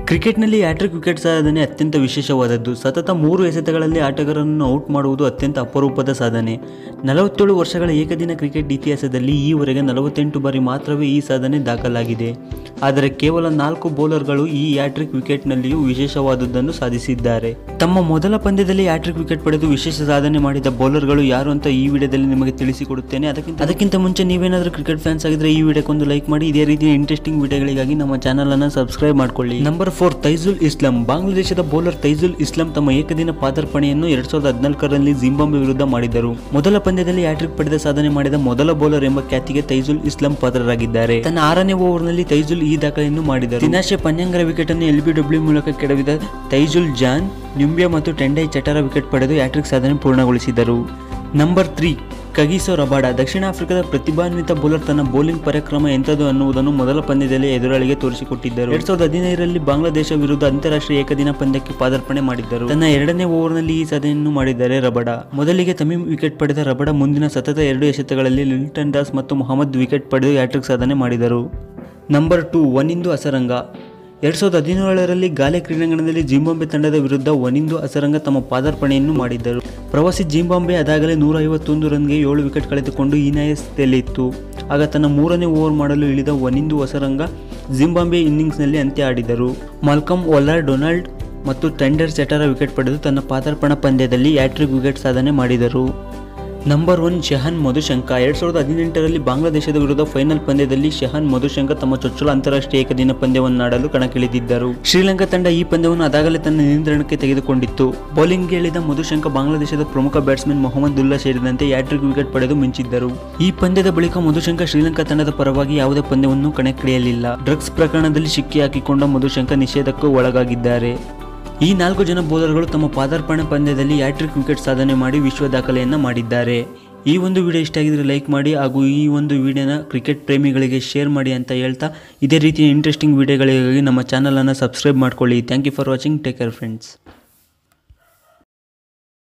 ಕ್ರಿಕೆಟ್ನಲ್ಲಿ hat trick wicket ಸಾಧನೆ ಅತ್ಯಂತ ವಿಶೇಷವಾದದ್ದು ಸತತ ಮೂರು ಎಸೆತಗಳಲ್ಲಿ ಆಟಗಾರರನ್ನು ಔಟ್ ಮಾಡುವುದು ಅತ್ಯಂತ ಅಪರೂಪದ ಸಾಧನೆ ನಲವತ್ತೇಳು ವರ್ಷಗಳ ಏಕದಿನ ಕ್ರಿಕೆಟ್ ಇತಿಹಾಸದಲ್ಲಿ ಈವರೆಗೆ ನಲವತ್ತೆಂಟು ಬಾರಿ ಮಾತ್ರವೇ ಈ ಸಾಧನೆ ದಾಖಲಾಗಿದೆ ಆದರೆ ಕೇವಲ ನಾಲ್ಕು ಬೌಲರ್ಗಳು ಈ ಹ್ಯಾಟ್ರಿಕ್ ವಿಕೆಟ್ನಲ್ಲಿಯೂ ವಿಶೇಷವಾದುದನ್ನು ಸಾಧಿಸಿದ್ದಾರೆ ತಮ್ಮ ಮೊದಲ ಪಂದ್ಯದಲ್ಲಿ ಹ್ಯಾಟ್ರಿಕ್ ವಿಕೆಟ್ ಪಡೆದು ವಿಶೇಷ ಸಾಧನೆ ಮಾಡಿದ ಬೌಲರ್ಗಳು ಯಾರು ಅಂತ ಈ ವಿಡಿಯೋದಲ್ಲಿ ನಿಮಗೆ ತಿಳಿಸಿಕೊಡುತ್ತೇನೆ ಅದಕ್ಕಿಂತ ಅದಕ್ಕಿಂತ ಮುಂಚೆ ನೀವೇನಾದರೂ ಕ್ರಿಕೆಟ್ ಫ್ಯಾನ್ಸ್ ಆಗಿದ್ರೆ ಈ ವಿಡಿಯೋಕ್ಕೊಂದು ಲೈಕ್ ಮಾಡಿ ಇದೇ ರೀತಿಯ ಇಂಟ್ರೆಸ್ಟಿಂಗ್ ವಿಡಿಯೋಗಳಿಗಾಗಿ ನಮ್ಮ ಚಾನಲ್ ಅನ್ನು ಸಬ್ಸ್ಕ್ರೈಬ್ ಮಾಡ್ಕೊಳ್ಳಿ ನಂಬರ್ ಫೋರ್ ತೈಜುಲ್ ಇಸ್ಲಾಂ ಬಾಂಗ್ಲಾದೇಶದ ಬೌಲರ್ ತೈಜುಲ್ ಇಸ್ಲಾಂ ತಮ್ಮ ಏಕದಿನ ಪಾದಾರ್ಪಣೆಯನ್ನು ಎರಡ್ ಸಾವಿರದ ಹದಿನಾಲ್ಕರಲ್ಲಿ ಜಿಂಬಾಬ್ವೆ ವಿರುದ್ಧ ಮಾಡಿದರು ಮೊದಲ ಪಂದ್ಯದಲ್ಲಿ ಹ್ಯಾಟ್ರಿಕ್ ಪಡೆದ ಸಾಧನೆ ಮಾಡಿದ ಮೊದಲ ಬೌಲರ್ ಎಂಬ ಖ್ಯಾತಿಗೆ ತೈಜುಲ್ ಇಸ್ಲಾಂ ಪಾತ್ರರಾಗಿದ್ದಾರೆ ತನ್ನ ಆರನೇ ಓವರ್ನಲ್ಲಿ ತೈಜುಲ್ ಈ ದಾಖಲೆಯನ್ನು ಮಾಡಿದರು ದಿನಾಶೆ ಪನ್ಯಂಗರ ವಿಕೆಟ್ ಅನ್ನು ಎಲ್ಬಿಡಬ್ಲ್ಯೂ ಮೂಲಕ ಕೆಡವಿದ ತೈಜುಲ್ ಜಾನ್ ನ್ಯುಂಬ್ಯಾ ಮತ್ತು ಟೆಂಡೈ ಚಟರ ವಿಕೆಟ್ ಪಡೆದು ಹ್ಯಾಟ್ರಿಕ್ ಸಾಧನೆ ಪೂರ್ಣಗೊಳಿಸಿದರು ನಂಬರ್ ತ್ರೀ ಕಗಿಸೋ ರಬಾಡ ದಕ್ಷಿಣ ಆಫ್ರಿಕಾದ ಪ್ರತಿಭಾನ್ವಿತ ಬೌಲರ್ ತನ್ನ ಬೌಲಿಂಗ್ ಪರಾಕ್ರಮ ಎಂಥದ್ದು ಅನ್ನುವುದನ್ನು ಮೊದಲ ಪಂದ್ಯದಲ್ಲಿ ಎದುರಾಳಿಗೆ ತೋರಿಸಿಕೊಟ್ಟಿದ್ದರು ಎರಡ್ ಸಾವಿರದ ಹದಿನೈದರಲ್ಲಿ ಬಾಂಗ್ಲಾದೇಶ ವಿರುದ್ಧ ಅಂತಾರಾಷ್ಟ್ರೀಯ ಏಕದಿನ ಪಂದ್ಯಕ್ಕೆ ಪಾದಾರ್ಪಣೆ ಮಾಡಿದ್ದರು ತನ್ನ ಎರಡನೇ ಓವರ್ನಲ್ಲಿ ಈ ಸಾಧನೆಯನ್ನು ಮಾಡಿದ್ದಾರೆ ರಬಡ ಮೊದಲಿಗೆ ತಮೀಮ್ ವಿಕೆಟ್ ಪಡೆದ ರಬಡ ಮುಂದಿನ ಸತತ ಎರಡು ಎಸೆತಗಳಲ್ಲಿ ಲಿಲ್ಟನ್ ದಾಸ್ ಮತ್ತು ಮೊಹಮ್ಮದ್ ವಿಕೆಟ್ ಪಡೆದು ಹ್ಯಾಟ್ರಿಕ್ ಸಾಧನೆ ಮಾಡಿದರು ನಂಬರ್ ಟು ಒನಿಂದು ಅಸರಂಗ ಎರಡ್ ಸಾವಿರದ ಹದಿನೇಳರಲ್ಲಿ ಗಾಲೆ ಕ್ರೀಡಾಂಗಣದಲ್ಲಿ ಜಿಂಬಾಬ್ವೆ ತಂಡದ ವಿರುದ್ಧ ಒನಿಂದು ಅಸರಂಗ ತಮ್ಮ ಪಾದಾರ್ಪಣೆಯನ್ನು ಮಾಡಿದ್ದರು ಪ್ರವಾಸಿ ಜಿಂಬಾಬ್ವೆ ಅದಾಗಲೇ ನೂರ ಐವತ್ತೊಂದು ರನ್ಗೆ ಏಳು ವಿಕೆಟ್ ಕಳೆದುಕೊಂಡು ಹೀನಾಯ ಸ್ಥಿತಿಯಲ್ಲಿತ್ತು ಆಗ ತನ್ನ ಮೂರನೇ ಓವರ್ ಮಾಡಲು ಇಳಿದ ಒನಿಂದು ಅಸರಂಗ ಜಿಂಬಾಬ್ವೆ ಇನ್ನಿಂಗ್ಸ್ನಲ್ಲಿ ಅಂತ್ಯ ಆಡಿದರು ಮಾಲ್ಕಮ್ ಒಲಾರ್ ಡೊನಾಲ್ಡ್ ಮತ್ತು ಟೆಂಡರ್ ಸೆಟರ ವಿಕೆಟ್ ಪಡೆದು ತನ್ನ ಪಾದಾರ್ಪಣಾ ಪಂದ್ಯದಲ್ಲಿ ಹ್ಯಾಟ್ರಿಕ್ ವಿಕೆಟ್ ಸಾಧನೆ ಮಾಡಿದರು ನಂಬರ್ ಒನ್ ಶಹನ್ ಮಧುಶಂಕ ಎರಡ್ ಸಾವಿರದ ಹದಿನೆಂಟರಲ್ಲಿ ಬಾಂಗ್ಲಾದೇಶದ ವಿರುದ್ಧ ಫೈನಲ್ ಪಂದ್ಯದಲ್ಲಿ ಶಹನ್ ಮಧುಶಂಕ ತಮ್ಮ ಚೊಚ್ಚಲ ಅಂತಾರಾಷ್ಟ್ರೀಯ ಏಕದಿನ ಪಂದ್ಯವನ್ನಾಡಲು ಕಣಕ್ಕಿಳಿದಿದ್ದರು ಶ್ರೀಲಂಕಾ ತಂಡ ಈ ಪಂದ್ಯವನ್ನು ಅದಾಗಲೇ ತನ್ನ ನಿಯಂತ್ರಣಕ್ಕೆ ತೆಗೆದುಕೊಂಡಿತ್ತು ಬೌಲಿಂಗ್ಗೆ ಇಳಿದ ಮಧುಶಂಕ ಬಾಂಗ್ಲಾದೇಶದ ಪ್ರಮುಖ ಬ್ಯಾಟ್ಸ್ಮನ್ ಮೊಹಮ್ಮದ್ ಉಲ್ಲಾ ಸೇರಿದಂತೆ ಹ್ಯಾಟ್ರಿಕ್ ವಿಕೆಟ್ ಪಡೆದು ಮಿಂಚಿದ್ದರು ಈ ಪಂದ್ಯದ ಬಳಿಕ ಮಧುಶಂಕ ಶ್ರೀಲಂಕಾ ತಂಡದ ಪರವಾಗಿ ಯಾವುದೇ ಪಂದ್ಯವನ್ನು ಕಣಕ್ಕಿಳಿಯಲಿಲ್ಲ ಡ್ರಗ್ಸ್ ಪ್ರಕರಣದಲ್ಲಿ ಸಿಕ್ಕಿ ಹಾಕಿಕೊಂಡ ಮಧುಶಂಕ ನಿಷೇಧಕ್ಕೂ ಒಳಗಾಗಿದ್ದಾರೆ ಈ ನಾಲ್ಕು ಜನ ಬೌಲರ್ಗಳು ತಮ್ಮ ಪಾದಾರ್ಪಣೆ ಪಂದ್ಯದಲ್ಲಿ ಹ್ಯಾಟ್ರಿಕ್ ವಿಕೆಟ್ ಸಾಧನೆ ಮಾಡಿ ವಿಶ್ವ ದಾಖಲೆಯನ್ನು ಮಾಡಿದ್ದಾರೆ ಈ ಒಂದು ವಿಡಿಯೋ ಇಷ್ಟ ಆಗಿದ್ರೆ ಲೈಕ್ ಮಾಡಿ ಹಾಗೂ ಈ ಒಂದು ವಿಡಿಯೋನ ಕ್ರಿಕೆಟ್ ಪ್ರೇಮಿಗಳಿಗೆ ಶೇರ್ ಮಾಡಿ ಅಂತ ಹೇಳ್ತಾ ಇದೇ ರೀತಿಯ ಇಂಟ್ರೆಸ್ಟಿಂಗ್ ವಿಡಿಯೋಗಳಿಗಾಗಿ ನಮ್ಮ ಚಾನಲನ್ನು ಸಬ್ಸ್ಕ್ರೈಬ್ ಮಾಡ್ಕೊಳ್ಳಿ thank you for watching take care friends